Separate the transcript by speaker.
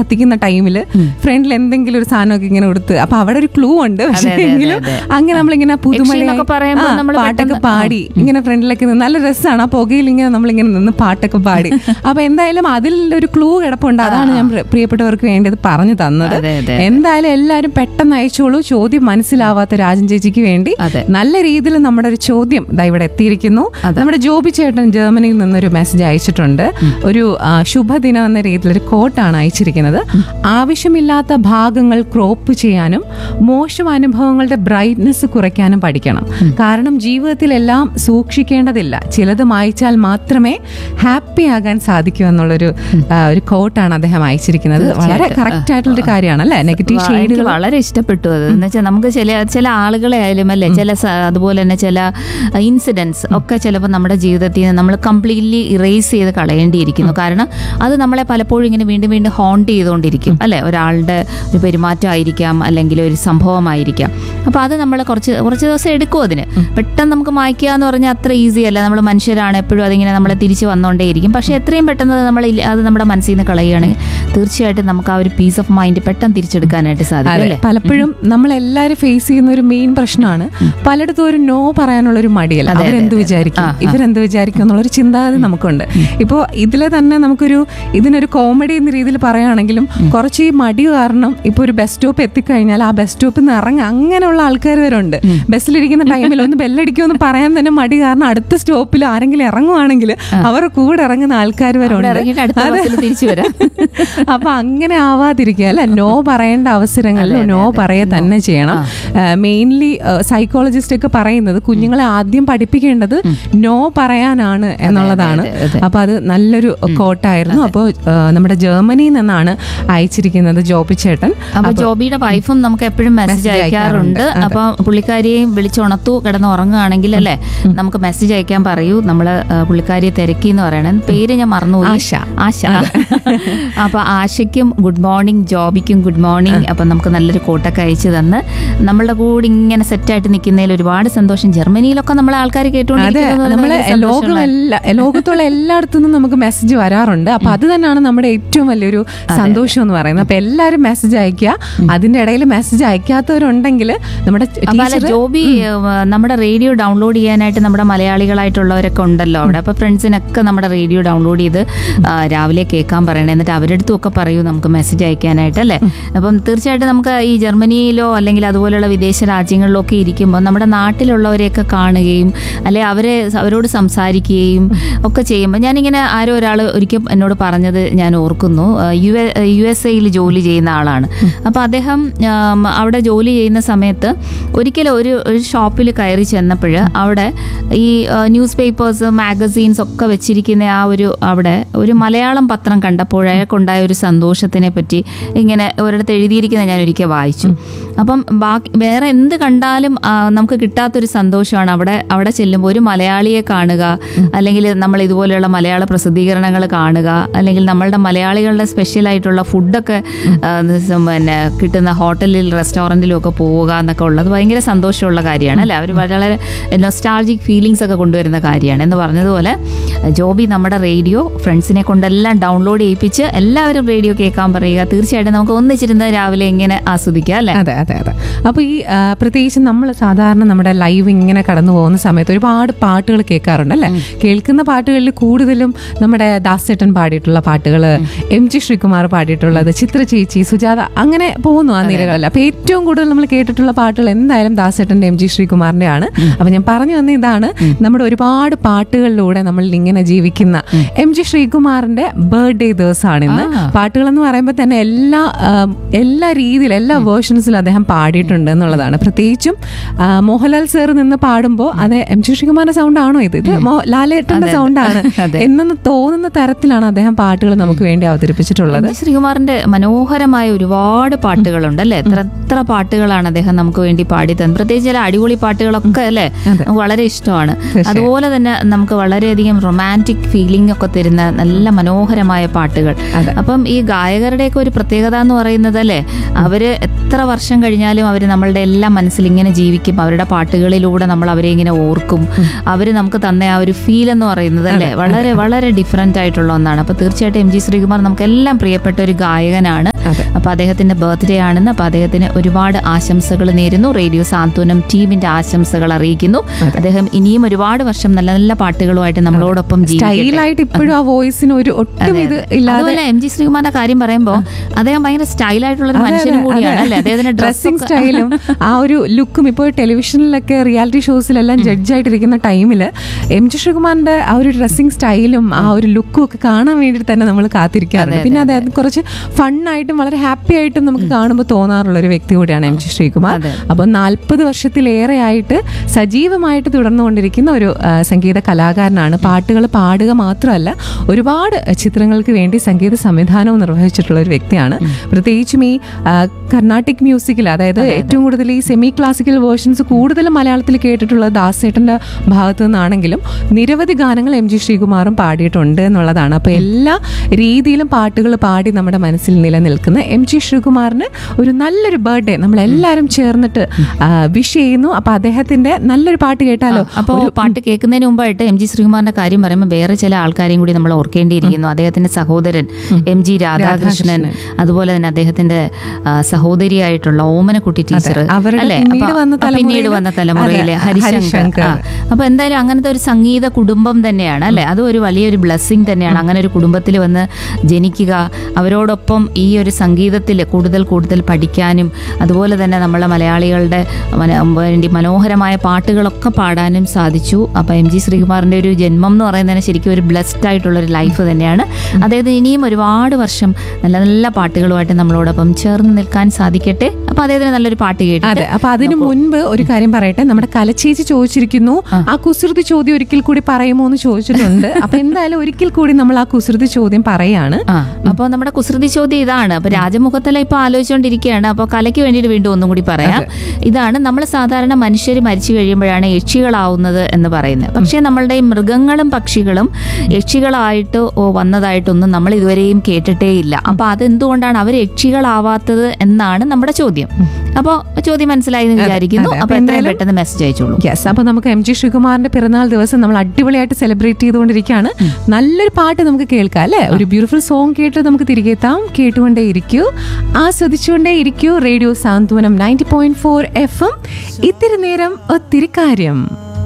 Speaker 1: കത്തിക്കുന്ന ടൈമിൽ ഫ്രണ്ടിൽ എന്തെങ്കിലും ഒരു സാധനമൊക്കെ ഇങ്ങനെ കൊടുത്ത് അപ്പൊ അവിടെ ഒരു ക്ലൂ ഉണ്ട് പക്ഷേ
Speaker 2: അതെ, അതെ,
Speaker 1: എങ്കിലും
Speaker 2: അതെ.
Speaker 1: അങ്ങനെ നമ്മളിങ്ങനെ പുതുമഴ
Speaker 2: എന്നൊക്കെ പറയുമ്പോൾ നമ്മള്
Speaker 1: പാട്ടൊക്കെ
Speaker 2: പെട്ടെന്ന്
Speaker 1: പാടി ഇങ്ങനെ ഫ്രണ്ടിലൊക്കെ നിന്ന് നല്ല രസമാണ് ആ പുകയിൽ ഇങ്ങനെ നമ്മളിങ്ങനെ നിന്ന് പാട്ടൊക്കെ പാടി അപ്പൊ എന്തായാലും അതിൽ ഒരു ക്ലൂ കിടപ്പുണ്ട് അതാണ് ഞാൻ പ്രിയ- പ്രിയപ്പെട്ടവർക്ക് വേണ്ടി ഇത് പറഞ്ഞു തന്നത്
Speaker 2: അതെ, അതെ.
Speaker 1: എന്തായാലും എല്ലാവരും പെട്ടെന്ന് അയച്ചോളൂ ചോദ്യം മനസ്സിലാവാത്ത രാജൻ ചേച്ചിക്ക് വേണ്ടി
Speaker 2: അതെ.
Speaker 1: നല്ല രീതിയിൽ നമ്മുടെ ഒരു ചോദ്യം ദാ ഇവിടെ എത്തിയിരിക്കുന്നു നമ്മുടെ ജോബി ചേട്ടൻ ജർമ്മനിയിൽ നിന്നൊരു മെസ്സേജ് അയച്ചിട്ടുണ്ട് ഒരു ആ, ശുഭദിനം എന്ന രീതിയിൽ ഒരു കോട്ടാണ് അയച്ചിരിക്കുന്നത് ആവശ്യമില്ലാത്ത ഭാഗങ്ങൾ ക്രോപ്പ് ചെയ്യാനും മോശം അനുഭവങ്ങളുടെ ബ്രൈറ്റ്നെസ് കുറയ്ക്കാനും പഠിക്കണം കാരണം ജീവിതത്തിൽ എല്ലാം സൂക്ഷിക്കേണ്ടതില്ല ചിലത് മായ്ച്ചാൽ മാത്രമേ ഹാപ്പി ആകാൻ സാധിക്കൂ എന്നുള്ളൊരു ആ, ഒരു കോട്ടാണ് അദ്ദേഹം അയച്ചിരിക്കുന്നത് വളരെ കറക്റ്റ് ആയിട്ടുള്ള ഒരു കാര്യമാണ് അല്ലെ നെഗറ്റീവ്
Speaker 2: വ- എനിക്ക്
Speaker 1: ഷെയ്ഡുകൾ
Speaker 2: വളരെ ഇഷ്ടപ്പെട്ടു അത് എന്ന് വെച്ചാൽ നമുക്ക് ചില ചില ആളുകളെ ആയാലും അല്ലെ ചില സ- അതുപോലെ തന്നെ ചില ഇൻസിഡൻസ് ഒക്കെ ചിലപ്പോൾ നമ്മുടെ ജീവിതത്തിൽ നിന്ന് നമ്മൾ കംപ്ലീറ്റ്ലി ഇറേസ് ചെയ്ത് കളയേണ്ടിയിരിക്കുന്നു കാരണം അത് നമ്മളെ പലപ്പോഴും ഇങ്ങനെ വീണ്ടും വീണ്ടും ഹോണ്ട് ചെയ്തുകൊണ്ടിരിക്കും അല്ലെ ഒരാളുടെ ഒരു പെരുമാറ്റമായിരിക്കാം അല്ലെങ്കിൽ ഒരു സംഭവമായിരിക്കാം അപ്പോൾ അത് നമ്മൾ കുറച്ച് കുറച്ച് ദിവസം എടുക്കും അതിന് പെട്ടെന്ന് നമുക്ക് മായ്ക്കുക എന്ന് പറഞ്ഞാൽ അത്ര ഈസി അല്ല നമ്മൾ മനുഷ്യരാണ് എപ്പോഴും അതിങ്ങനെ നമ്മളെ തിരിച്ച് വന്നുകൊണ്ടേയിരിക്കും പക്ഷേ എത്രയും പെട്ടെന്ന് അത് നമ്മൾ ഇല്ല- അത് നമ്മുടെ മനസ്സിൽ നിന്ന് കളയുകയാണെങ്കിൽ തീർച്ചയായിട്ടും നമുക്ക് ആ ഒരു പീസ് ഓഫ് മൈൻഡ് പെട്ടെന്ന് തിരിച്ചെടുക്കാനായിട്ട് സാധിക്കും
Speaker 1: അതെ
Speaker 2: അല്ലേ
Speaker 1: പലപ്പോഴും നമ്മൾ എല്ലാരും ഫേസ് ചെയ്യുന്ന ഒരു മെയിൻ പ്രശ്നമാണ് പലയിടത്തും ഒരു നോ പറയാനുള്ള ഒരു മടിയല്ല അവരെന്ത് വിചാരിക്കും ഇവരെന്ത് വിചാരിക്കും എന്നുള്ളൊരു ചിന്താഗതി നമുക്കുണ്ട് ഇപ്പോൾ ഇതിലെ തന്നെ നമുക്കൊരു ഇതിനൊരു കോമഡി എന്ന രീതിയിൽ പറയുകയാണെങ്കിലും കുറച്ച് ഈ മടി കാരണം ഇപ്പൊ ഒരു ബസ് സ്റ്റോപ്പ് എത്തിക്കഴിഞ്ഞാൽ ആ ബസ് സ്റ്റോപ്പിൽ നിന്ന് ഇറങ്ങി അങ്ങനെയുള്ള ആൾക്കാർ വരെ ഉണ്ട് ബസ്സിലിരിക്കുന്ന ടൈമിൽ ഒന്ന് ബെല്ലടിക്കുമെന്ന് പറയാൻ തന്നെ മടി കാരണം അടുത്ത സ്റ്റോപ്പിൽ ആരെങ്കിലും ഇറങ്ങുവാണെങ്കിൽ അവരുടെ കൂടെ ഇറങ്ങുന്ന ആൾക്കാർ വരെ
Speaker 2: അവിടെ
Speaker 1: ഉണ്ട്
Speaker 2: ഇറങ്ങിയിട്ട് അടുത്ത ബസ്സിൽ തിരിച്ചു വരാം
Speaker 1: അപ്പൊ അങ്ങനെ ആവാതിരിക്കുക അല്ലെ നോ പറയേണ്ട അവസരങ്ങളിൽ നോ പറയെ തന്നെ ചെയ്യണം മെയിൻലി സൈക്കോളജിസ്റ്റ് ഒക്കെ പറയുന്നത് കുഞ്ഞുങ്ങളെ ആദ്യം പഠിപ്പിക്കേണ്ടത് നോ പറയാനാണ് എന്നുള്ളതാണ് അപ്പൊ അത് നല്ലൊരു കോട്ടായിരുന്നു അപ്പോൾ നമ്മുടെ ജർമ്മനിയിൽ നിന്നാണ് അയച്ചിരിക്കുന്നത് ജോബി ചേട്ടൻ
Speaker 2: അപ്പൊ ജോബിയുടെ വൈഫും നമുക്ക് എപ്പോഴും മെസ്സേജ് അയക്കാറുണ്ട് അപ്പൊ പുള്ളിക്കാരിയെയും വിളിച്ചുണർത്തു കിടന്ന് ഉറങ്ങുകയാണെങ്കിൽ അല്ലേ നമുക്ക് മെസ്സേജ് അയക്കാൻ പറയൂ നമ്മള് ആ, പുള്ളിക്കാരിയെ തിരക്കി എന്ന് പറയണം പേര് ഞാൻ മറന്നുപോയി
Speaker 1: ആശ.
Speaker 2: ആശ അപ്പൊ ആശയ്ക്കും ഗുഡ് മോർണിംഗ് ജോബിക്കും ഗുഡ് മോർണിംഗ് അപ്പൊ നമുക്ക് നല്ലൊരു കോട്ടൊക്കെ അയച്ചു തന്ന് നമ്മളുടെ കൂടെ ഇങ്ങനെ സെറ്റായിട്ട് നിൽക്കുന്നതിൽ ഒരുപാട് സന്തോഷം ജർമ്മനിയിലൊക്കെ നമ്മളെ ആൾക്കാർ
Speaker 1: അതെ
Speaker 2: കേട്ടുകൊണ്ടിരിക്കുന്നത്
Speaker 1: നമ്മള്
Speaker 2: ഭയങ്കര
Speaker 1: ലോകം
Speaker 2: സന്തോഷമുള്ള-
Speaker 1: എല്ലാ ലോകത്തുള്ള എല്ലായിടത്തു നിന്നും നമുക്ക് മെസ്സേജ് വരാറുണ്ട് അപ്പൊ അത് തന്നെയാണ് നമ്മുടെ ഏറ്റവും വലിയൊരു സന്തോഷം എന്ന് പറയുന്നത് അപ്പൊ എല്ലാവരും മെസ്സേജ് അയക്കുക അതിന്റെ ഇടയിൽ മെസ്സേജ് അയക്കാത്തവരുണ്ടെങ്കിൽ നമ്മുടെ
Speaker 2: അപ്പൊ അല്ല
Speaker 1: ടീച്ചർ
Speaker 2: ജോബി ഏഹ്, നമ്മുടെ റേഡിയോ ഡൗൺലോഡ് ചെയ്യാനായിട്ട് നമ്മുടെ മലയാളികളായിട്ടുള്ളവരൊക്കെ ഉണ്ടല്ലോ അവിടെ അപ്പൊ ഫ്രണ്ട്സിനൊക്കെ നമ്മുടെ റേഡിയോ ഡൗൺലോഡ് ചെയ്ത് ആ, രാവിലെ കേൾക്കാൻ പറയണേ എന്നിട്ട് അവരുടെ അടുത്തും ഒക്കെ പറയൂ നമുക്ക് മെസ്സേജ് അയക്കാനായിട്ട് അല്ലേ അപ്പം തീർച്ചയായിട്ടും നമുക്ക് ഈ ജർമ്മനിയിലോ അല്ലെങ്കിൽ അതുപോലെയുള്ള വിദേശ രാജ്യങ്ങളിലോ ഒക്കെ ഇരിക്കുമ്പോൾ നമ്മുടെ നാട്ടിലുള്ളവരെയൊക്കെ കാണുകയും അല്ലെ അവരെ അവരോട് സംസാരിക്കുകയും ഒക്കെ ചെയ്യുമ്പോൾ ഞാനിങ്ങനെ ആരോ ഒരാൾ ഒരിക്കൽ എന്നോട് പറഞ്ഞത് ഞാൻ ഓർക്കുന്നു ആ, യു എ യു എസ് എയിൽ ജോലി ചെയ്യുന്ന ആളാണ് അപ്പോൾ അദ്ദേഹം ആം, അവിടെ ജോലി ചെയ്യുന്ന സമയത്ത് ഒരിക്കലും ഒരു ഒരു ഷോപ്പിൽ കയറി ചെന്നപ്പോൾ അവിടെ ഈ ന്യൂസ് പേപ്പേഴ്സ് മാഗസീൻസ് ഒക്കെ വെച്ചിരിക്കുന്ന ആ ഒരു അവിടെ ഒരു മലയാളം പത്രം കണ്ടപ്പോൾ അയാൾക്കുണ്ടായ ഒരു സന്തോഷത്തിനെ പറ്റി ഇങ്ങനെ ഒരിടത്ത് എഴുതിയിരിക്കുന്നത് ഞാൻ ഒരിക്കൽ വായിച്ചു അപ്പം ബാക്കി വേറെ എന്ത് കണ്ടാലും ആ, നമുക്ക് കിട്ടാത്തൊരു സന്തോഷമാണ് അവിടെ അവിടെ ചെല്ലുമ്പോൾ ഒരു മലയാളിയെ കാണുക അല്ലെങ്കിൽ നമ്മൾ ഇതുപോലെയുള്ള മലയാള പ്രസിദ്ധീകരണങ്ങൾ കാണുക അല്ലെങ്കിൽ നമ്മളുടെ മലയാളികളുടെ സ്പെഷ്യൽ ആയിട്ടുള്ള ഫുഡൊക്കെ ആ, ദിവസം പിന്നെ കിട്ടുന്ന ഹോട്ടലിൽ റെസ്റ്റോറൻറ്റിലും ഒക്കെ പോവുക എന്നൊക്കെ ഉള്ളത് ഭയങ്കര സന്തോഷമുള്ള കാര്യമാണ് അല്ലേ അവർ വളരെ നൊസ്റ്റാൾജിക് ഫീലിങ്സ് ഒക്കെ കൊണ്ടുവരുന്ന കാര്യമാണ് എന്ന് പറഞ്ഞതുപോലെ ജോബി നമ്മുടെ റേഡിയോ ഫ്രണ്ട്സിനെ കൊണ്ടെല്ലാം ഡൗൺലോഡ് ചെയ്യിപ്പിച്ച് എല്ലാവരും റേഡിയോ കേൾക്കാൻ പറയുക തീർച്ചയായിട്ടും നമുക്ക് ഒന്നിച്ചിരുന്ന് രാവിലെ ഇങ്ങനെ ആസ്വദിക്കാം അല്ലേ
Speaker 1: അതെ അതെ അതെ അപ്പൊ ഈ ആ, പ്രത്യേകിച്ച് നമ്മൾ സാധാരണ നമ്മുടെ ലൈവ് ഇങ്ങനെ കടന്നു പോകുന്ന സമയത്ത് ഒരുപാട് പാട്ടുകൾ കേൾക്കാറുണ്ട് അല്ലെ കേൾക്കുന്ന പാട്ടുകളിൽ കൂടുതലും നമ്മുടെ ദാസേട്ടൻ പാടിയിട്ടുള്ള പാട്ടുകൾ എം ജി ശ്രീകുമാർ പാടിയിട്ടുള്ളത് ചിത്ര ചേച്ചി സുജാത അങ്ങനെ പോകുന്നു ആ നിരകളിൽ അപ്പൊ ഏറ്റവും കൂടുതൽ നമ്മൾ കേട്ടിട്ടുള്ള പാട്ടുകൾ എന്തായാലും ദാസേട്ടന്റെ എം ജി ശ്രീകുമാറിന്റെ ആണ് അപ്പൊ ഞാൻ പറഞ്ഞു വന്ന ഇതാണ് നമ്മുടെ ഒരുപാട് പാട്ടുകളിലൂടെ നമ്മൾ ഇങ്ങനെ ജീവിക്കുന്ന എം ജി ശ്രീകുമാറിന്റെ ബർത്ത്ഡേ ദിവസമാണ് ഇന്ന് പാട്ടുകൾ എന്ന് പറയുമ്പോൾ തന്നെ എല്ലാ ആം, എല്ലാ രീതിയിൽ എല്ലാ വേർഷൻസിലും അദ്ദേഹം പാടിയിട്ടുണ്ട് എന്നുള്ളതാണ് പ്രത്യേകിച്ചും ആ, മോഹൻലാൽ സാർ നിന്ന് പാടുമ്പോൾ അത് എം ജി ശ്രീകുമാറിന്റെ സൗണ്ട് ആണോ ഇത് ഇത് മോ- ലാലേട്ടന്റെ സൗണ്ട് ആണ് എന്നൊന്ന് തോന്നുന്ന തരത്തിലാണ് അദ്ദേഹം പാട്ടുകൾ നമുക്ക് വേണ്ടി അവതരിപ്പിച്ചിട്ടുള്ളത്
Speaker 2: എം. ജി. ശ്രീകുമാറിന്റെ മനോഹരമായ ഒരുപാട് പാട്ടുകളുണ്ട് അല്ലെ എത്ര എത്ര പാട്ടുകളാണ് അദ്ദേഹം നമുക്ക് വേണ്ടി പാടി തന്നത് പ്രത്യേകിച്ച് ചില അടിപൊളി പാട്ടുകളൊക്കെ അല്ലെ നമുക്ക് വളരെ ഇഷ്ടമാണ് അതുപോലെ തന്നെ നമുക്ക് വളരെയധികം റൊമാൻറ്റിക് ഫീലിംഗ് ഒക്കെ തരുന്ന നല്ല മനോഹരമായ പാട്ടുകൾ അപ്പം ഈ ഗായകരുടെയൊക്കെ ഒരു പ്രത്യേകത എന്ന് പറയുന്നത് അല്ലേ അവര് എത്ര വർഷം കഴിഞ്ഞാലും അവർ നമ്മളുടെ എല്ലാം മനസ്സിൽ ഇങ്ങനെ ജീവിക്കും അവരുടെ പാട്ടുകളിലൂടെ നമ്മൾ അവരെ ഇങ്ങനെ ഓർക്കും അവർ നമുക്ക് തന്ന ആ ഒരു ഫീൽ എന്ന് പറയുന്നത് അല്ലേ വളരെ വളരെ ഡിഫറെന്റ് ആയിട്ടുള്ള ഒന്നാണ് അപ്പൊ തീർച്ചയായിട്ടും എം ജി ശ്രീകുമാർ നമുക്കെല്ലാം പ്രിയപ്പെട്ട ഒരു ഗായകനാണ്
Speaker 1: അതെ.
Speaker 2: അപ്പൊ അദ്ദേഹത്തിന്റെ ബർത്ത്ഡേ ആണെന്ന് അപ്പൊ അദ്ദേഹത്തിന് ഒരുപാട് ആശംസകൾ നേരുന്നു റേഡിയോ സാന്ത്വനം ടീമിന്റെ ആശംസകൾ അറിയിക്കുന്നു അദ്ദേഹം ഇനിയും ഒരുപാട് വർഷം നല്ല നല്ല പാട്ടുകളുമായിട്ട് നമ്മളോടൊപ്പം ജീവിക്കട്ടെ
Speaker 1: സ്റ്റൈലായിട്ട് ഇപ്പോഴും ആ വോയിസിന് ഒരു ഒട്ടും ഇത് ഇല്ലാതെ
Speaker 2: അതുപോലെ എം ജി ശ്രീകുമാറിന്റെ കാര്യം പറയുമ്പോൾ അദ്ദേഹം ഭയങ്കര സ്റ്റൈലായിട്ടുള്ള ഒരു മനുഷ്യനും കൂടിയാണ് അല്ലെ അദ്ദേഹത്തിന്റെ
Speaker 1: ഡ്രസ്സിംഗ്
Speaker 2: ഡ്രസ്സിംഗ്
Speaker 1: സ്റ്റൈലും ആ ഒരു ലുക്കും ഇപ്പോൾ ടെലിവിഷനിലൊക്കെ റിയാലിറ്റി ഷോസിലെല്ലാം ജഡ്ജായിട്ടിരിക്കുന്ന ടൈമിൽ എം ജി ശ്രീകുമാറിന്റെ ആ ഒരു ഡ്രസ്സിംഗ് സ്റ്റൈലും ആ ഒരു ലുക്കും ഒക്കെ കാണാൻ വേണ്ടി തന്നെ നമ്മൾ കാത്തിരിക്കാറുണ്ട് പിന്നെ അദ്ദേഹം കുറച്ച് ഫണ്ണായിട്ടും വളരെ ഹാപ്പി ആയിട്ടും നമുക്ക് കാണുമ്പോൾ തോന്നാറുള്ള ഒരു വ്യക്തി കൂടിയാണ് എം ജി ശ്രീകുമാർ
Speaker 2: അതെ.
Speaker 1: അപ്പോൾ നാൽപ്പത് വർഷത്തിലേറെ ആയിട്ട് സജീവമായിട്ട് തുടർന്നുകൊണ്ടിരിക്കുന്ന ഒരു ആ, സംഗീത കലാകാരനാണ് പാട്ടുകൾ പാടുക മാത്രമല്ല ഒരുപാട് ചിത്രങ്ങൾക്ക് വേണ്ടി സംഗീത സംവിധാനവും നിർവഹിച്ചിട്ടുള്ള ഒരു വ്യക്തിയാണ് പ്രത്യേകിച്ചും ഈ ആ, കർണാട്ടിക് മ്യൂസിക്കിൽ അതായത് ഏറ്റവും കൂടുതൽ ഈ സെമി ക്ലാസിക്കൽ വേർഷൻസ് കൂടുതലും മലയാളത്തിൽ കേട്ടിട്ടുള്ളത് ദാസേട്ടന്റെ ഭാഗത്തു നിന്നാണെങ്കിലും നിരവധി ഗാനങ്ങൾ എം ജി ശ്രീകുമാറും പാടിയിട്ടുണ്ട് എന്നുള്ളതാണ് അപ്പോൾ എല്ലാ രീതിയിലും പാട്ടുകൾ പാടി നമ്മുടെ മനസ്സിൽ നിലനിൽക്കുന്ന എം ജി ശ്രീകുമാറിന് ഒരു നല്ലൊരു ബർത്ത്ഡേ നമ്മളെല്ലാവരും ചേർന്നിട്ട് വിഷ് ചെയ്യുന്നു അപ്പൊ അദ്ദേഹത്തിന്റെ നല്ലൊരു പാട്ട് കേട്ടാലോ
Speaker 2: അപ്പോൾ പാട്ട് കേൾക്കുന്നതിന് മുമ്പായിട്ട് എം ജി ശ്രീകുമാറിന്റെ കാര്യം പറയുമ്പോൾ വേറെ ചില ആൾക്കാരെയും കൂടി നമ്മൾ ഓർക്കേണ്ടിയിരിക്കുന്നു അദ്ദേഹത്തിന്റെ സഹോദരൻ എം ജി രാധാകൃഷ്ണൻ അതുപോലെ തന്നെ അദ്ദേഹത്തിന്റെ ആ, സഹോദരിയായിട്ടുള്ള ഓമനക്കുട്ടി ടീച്ചർ
Speaker 1: അവരുടെ
Speaker 2: അല്ലേ
Speaker 1: പിന്നീട്
Speaker 2: അപ്പൊ-
Speaker 1: വന്ന
Speaker 2: ആ, പിന്നീട്
Speaker 1: തലമുറയിലെ-
Speaker 2: വന്ന തലമുറയിലെ
Speaker 1: അതെ,
Speaker 2: ഹരിശങ്കർ
Speaker 1: ഹരിശങ്കർ.
Speaker 2: ആ, അപ്പൊ എന്തായാലും അങ്ങനത്തെ ഒരു സംഗീത കുടുംബം തന്നെയാണ് അല്ലെ അത് ഒരു വലിയൊരു ബ്ലെസ്സിങ് തന്നെയാണ് അങ്ങനെ ഒരു കുടുംബത്തിൽ വന്ന് ജനിക്കുക അവരോടൊപ്പം ഈ ഒരു സംഗീതത്തിൽ കൂടുതൽ കൂടുതൽ പഠിക്കാനും അതുപോലെ തന്നെ നമ്മളെ മലയാളികളുടെ മന- വേണ്ടി മനോഹരമായ പാട്ടുകളൊക്കെ പാടാനും സാധിച്ചു അപ്പൊ എം ജി ശ്രീകുമാറിന്റെ ഒരു ജന്മം എന്ന് പറയുന്നതിന് ശരിക്കും ഒരു ബ്ലെസ്ഡ് ആയിട്ടുള്ള ഒരു ലൈഫ് തന്നെയാണ് അദ്ദേഹത്തിന് ഇനിയും ഒരുപാട് വർഷം നല്ല നല്ല പാട്ടുകളുമായിട്ട് നമ്മളോടൊപ്പം ചേർന്ന് നിൽക്കാൻ സാധിക്കട്ടെ അപ്പൊ അദ്ദേഹത്തിന് നല്ലൊരു പാട്ട് കേട്ടിട്ട്
Speaker 1: അതെ അപ്പൊ അതിനു മുൻപ് ഒരു കാര്യം പറയട്ടെ നമ്മുടെ കലച്ചേച്ചി ചോദിച്ചിരിക്കുന്നു ആ കുസൃതി ചോദ്യം ഒരിക്കൽ കൂടി പറയുമോ എന്ന് ചോദിച്ചിട്ടുണ്ട് അപ്പൊ എന്തായാലും ഒരിക്കൽ കൂടി നമ്മൾ ആ കുസൃതി ചോദ്യം പറയാണ്
Speaker 2: ആ അപ്പോൾ നമ്മുടെ കുസൃതി ചോദ്യം ഇതാണ് അപ്പൊ രാജമുഖത്തല ഇപ്പൊ ആലോചിച്ചുകൊണ്ടിരിക്കുകയാണ് അപ്പോൾ കലയ്ക്ക് വേണ്ടിയിട്ട് വീണ്ടും ഒന്നും കൂടി പറയാം ഇതാണ് നമ്മൾ സാധാരണ മനുഷ്യർ മരിച്ചു കഴിയുമ്പോഴാണ് യക്ഷികളാവുന്നത് എന്ന് പറയുന്നത് പക്ഷേ നമ്മളുടെ ഈ മൃഗങ്ങളും പക്ഷികളും യക്ഷികളായിട്ട് ഓ വന്നതായിട്ടൊന്നും നമ്മൾ ഇതുവരെയും കേട്ടിട്ടേ ഇല്ല അപ്പൊ അതെന്തുകൊണ്ടാണ് അവർ യക്ഷികളാവാത്തത് എന്നാണ് നമ്മുടെ ചോദ്യം അപ്പോൾ ചോദ്യം മനസ്സിലായി എന്ന് വിചാരിക്കുന്നു
Speaker 1: അതെ.
Speaker 2: അപ്പൊ
Speaker 1: അപ്പൊ
Speaker 2: എത്രയും
Speaker 1: എന്തായാലും-
Speaker 2: പെട്ടെന്ന് മെസ്സേജ് അയച്ചോളൂ
Speaker 1: യെസ് അപ്പൊ നമുക്ക് എം ജി ശ്രീകുമാറിന്റെ പിറന്നാൾ ദിവസം നമ്മൾ അടിപൊളിയായിട്ട് സെലിബ്രേറ്റ് ചെയ്തുകൊണ്ടിരിക്കുകയാണ് നല്ലൊരു പാട്ട് നമുക്ക് കേൾക്കാം അല്ലെ ഒരു ബ്യൂട്ടിഫുൾ സോങ് കേട്ട് നമുക്ക് തിരികെ എത്താം കേട്ടുകൊണ്ടേ ഇരിക്കൂ ആസ്വദിച്ചുകൊണ്ടേ ഇരിക്കൂ radio Santhwanam ninety point four F M ഇത്തിരി നേരം ഒത്തിരി കാര്യം